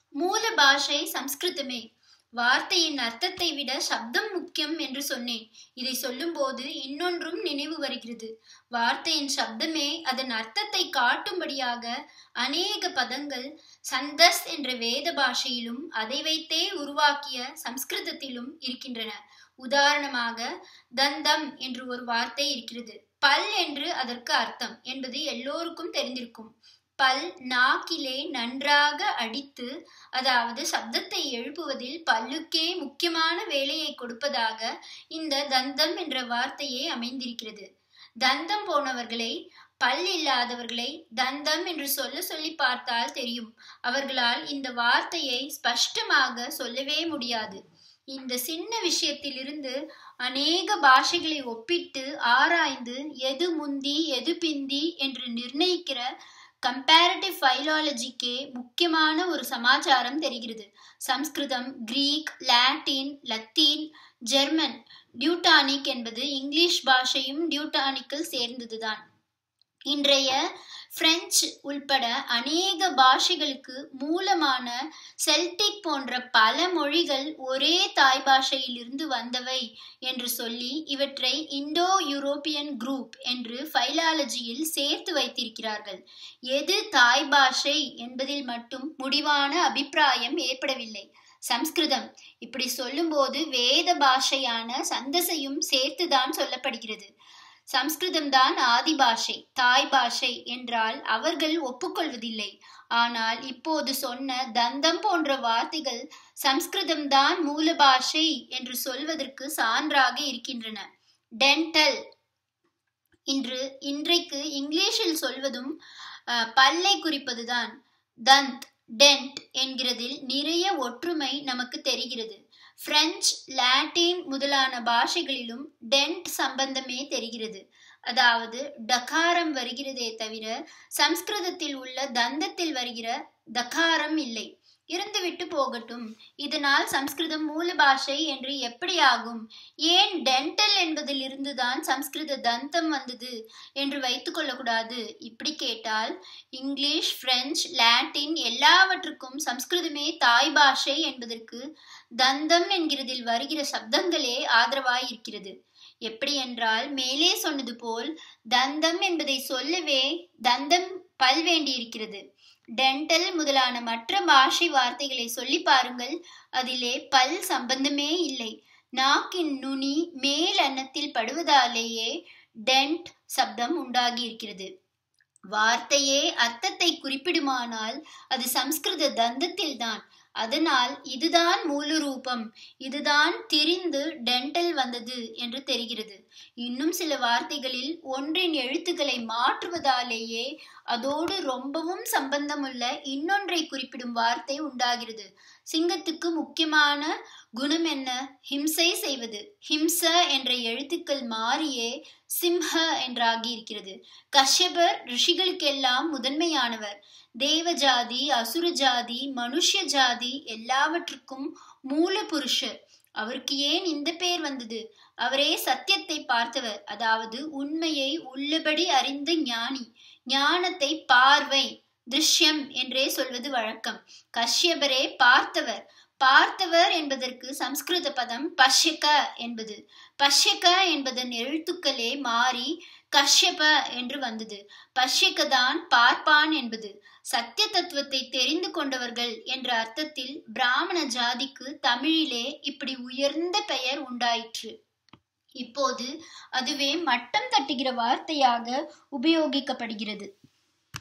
மூல பாஷை சம்ஸ்கிருதமே வார்த்தையின் அர்த்தத்தை விட சப்தம் முக்கியம் என்று சொன்னேன் இதை சொல்லும்போது இன்னொன்றும் நினைவு வருகிறது வார்த்தையின் சப்தமே அதன் அர்த்தத்தை காட்டும்படியாக அநேக பதங்கள் சந்தஸ் என்ற வேத பாஷையிலும் அதை வைத்தே உருவாக்கிய சம்ஸ்கிருதத்திலும் இருக்கின்றன உதாரணமாக தந்தம் என்று ஒரு வார்த்தை இருக்கிறது பல் என்று அதற்கு அர்த்தம் என்பது எல்லோருக்கும் தெரிந்திருக்கும் பல் நாக்கிலே நன்றாக அடித்து அதாவது சப்தத்தை எழுப்புவதில் பல்லுக்கே முக்கியமான வேலையை கொடுப்பதாக இந்த தந்தம் என்ற வார்த்தையே அமைந்திருக்கிறது தந்தம் போனவர்களை பல் இல்லாதவர்களை தந்தம் என்று சொல்ல சொல்லி பார்த்தால் தெரியும் அவர்களால் இந்த வார்த்தையை ஸ்பஷ்டமாக சொல்லவே முடியாது இந்த சின்ன விஷயத்திலிருந்து அநேக பாஷைகளை ஒப்பிட்டு ஆராய்ந்து எது முந்தி எது பிந்தி என்று நிர்ணயிக்கிற கம்பேரிட்டிவ் ஃபைலாலஜிக்கே முக்கியமான ஒரு சமாச்சாரம் தெரிகிறது சம்ஸ்கிருதம் Greek Latin Latin German Teutonic என்பது இங்கிலீஷ் பாஷையும் டியூட்டானிக்கில் சேர்ந்ததுதான் இன்றைய பிரெஞ்சு உள்பட அநேக பாஷைகளுக்கு மூலமான செல்டிக் போன்ற பல மொழிகள் ஒரே தாய் பாஷையிலிருந்து வந்தவை என்று சொல்லி இவற்றை இந்தோ யூரோப்பியன் குரூப் என்று ஃபைலாலஜியில் சேர்த்து வைத்திருக்கிறார்கள் எது தாய் பாஷை என்பதில் மட்டும் முடிவான அபிப்பிராயம் ஏற்படவில்லை சம்ஸ்கிருதம் இப்படி சொல்லும்போது வேத பாஷையான சந்தசையும் சேர்த்துதான் சொல்லப்படுகிறது சம்ஸ்கிருதம் தான் ஆதி பாஷை தாய் பாஷை என்றால் அவர்கள் ஒப்புக்கொள்வதில்லை ஆனால் இப்போது சொன்ன தந்தம் போன்ற வார்த்தைகள் சம்ஸ்கிருதம் தான் மூல பாஷை என்று சொல்வதற்கு சான்றாக இருக்கின்றன டென்டல் இன்று இன்றைக்கு இங்கிலீஷில் சொல்வதும் பல்லை குறிப்பதுதான் தந்த் டென்ட் என்கிறதில் நிறைய ஒற்றுமை நமக்கு தெரிகிறது பிரெஞ்சு லாட்டின் முதலான பாஷைகளிலும் டென்ட் சம்பந்தமே தெரிகிறது அதாவது டகாரம் வருகிறதே தவிர சம்ஸ்கிருதத்தில் உள்ள தந்தத்தில் வருகிற தகாரம் இல்லை இருந்துவிட்டு போகட்டும் இதனால் சம்ஸ்கிருதம் மூல பாஷை என்று எப்படி ஆகும் ஏன் டென்டல் என்பதில் இருந்துதான் சம்ஸ்கிருத தந்தம் வந்தது என்று வைத்துக் கொள்ளக்கூடாது இப்படி கேட்டால் இங்கிலீஷ் பிரெஞ்சு லாட்டின் எல்லாவற்றுக்கும் சம்ஸ்கிருதமே தாய் பாஷை என்பதற்கு தந்தம் என்கிறதில் வருகிற சப்தங்களே ஆதரவாய் இருக்கிறது எப்படி என்றால் மேலே சொன்னது போல் தந்தம் என்பதை சொல்லவே தந்தம் பல் வேண்டியிருக்கிறது டென்டல் முதலான மற்ற பாஷை வார்த்தைகளை சொல்லி பாருங்கள் அதிலே பல் சம்பந்தமே இல்லை நாக்கின் நுனி மேல் அன்னத்தில் படுவதாலேயே டென்ட் சப்தம் உண்டாகி இருக்கிறது வார்த்தையே அர்த்தத்தை குறிப்பிடுமானால் அது சம்ஸ்கிருத தந்தத்தில் தான் அதனால் இதுதான் மூலரூபம் இதுதான் திரிந்து டென்டல் வந்தது என்று தெரிகிறது இன்னும் சில வார்த்தைகளில் ஒன்றின் எழுத்துக்களை மாற்றுவதாலேயே அதோடு ரொம்பவும் சம்பந்தமுள்ள இன்னொன்றை குறிப்பிடும் வார்த்தை உண்டாகிறது சிங்கத்துக்கு முக்கியமான குணம் என்ன ஹிம்சை செய்வது ஹிம்ச என்ற எழுத்துக்கள் மாறியே சிம்ஹ என்றாகி இருக்கிறது கஷ்யபர் ரிஷிகளுக்கெல்லாம் முதன்மையானவர் தேவ ஜாதி அசுர ஜாதி மனுஷ ஜாதி எல்லாவற்றுக்கும் மூல புருஷர் அவருக்கு ஏன் இந்த பேர் வந்தது அவரே சத்தியத்தை பார்த்தவர் அதாவது உண்மையை உள்ளபடி அறிந்த ஞானி ஞானத்தை பார்வை திருஷ்யம் என்றே சொல்வது வழக்கம் கஷ்யபரே பார்த்தவர் பார்த்தவர் என்பதற்கு சம்ஸ்கிருத பதம் பஷ்யக என்பது பஷ்யக என்பதன் எழுத்துக்களே மாறி கஷ்யப என்று வந்தது பஷ்யக தான் பார்ப்பான் என்பது சத்திய தத்துவத்தை தெரிந்து கொண்டவர்கள் என்ற அர்த்தத்தில் பிராமண ஜாதிக்கு தமிழிலே இப்படி உயர்ந்த பெயர் உண்டாயிற்று இப்போது அதுவே மட்டம் தட்டுகிற வார்த்தையாக உபயோகிக்கப்படுகிறது